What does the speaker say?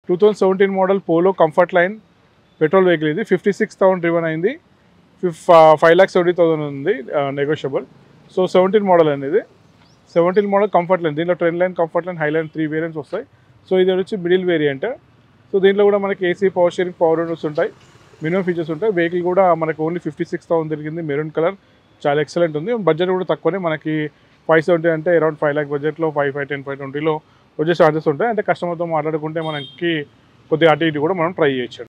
two thousand seventeen model Polo comfort line petrol vehicle ఇది fifty six thousand driven అయింది fif five lakhs seventy thousand ఉంది negotiable so seventeen model అనేది seventeen model comfort line దీంట్లో trend line comfort line high line three variants వస్తాయి so ఇది వచ్చి middle variant so దీంట్లో కూడా మనకి AC power steering power windows ఉంటాయి మినిమం ఫీచర్స్ ఉంటాయి వెహికల్ కూడా మనకి ఓన్లీ ఫిఫ్టీ సిక్స్ థౌసండ్ తిరిగింది మెరూన్ కలర్ చాలా ఎక్సలెంట్ ఉంది బడ్జెట్ కూడా తక్కువనే మనకి ఫైవ్ సెవెంటీ అంటే అరౌండ్ ఫైవ్ ల్యాక్ బడ్జెట్లో ఫైవ్ ఫైవ్ టెన్ ఫైవ్ ట్వంటీలో వచ్చే ఛార్జెస్ ఉంటాయి అంటే కస్టమర్తో మాట్లాడుకుంటే మనకి కొద్దిగా అటు ఇటు కూడా మనం ట్రై చేయొచ్చు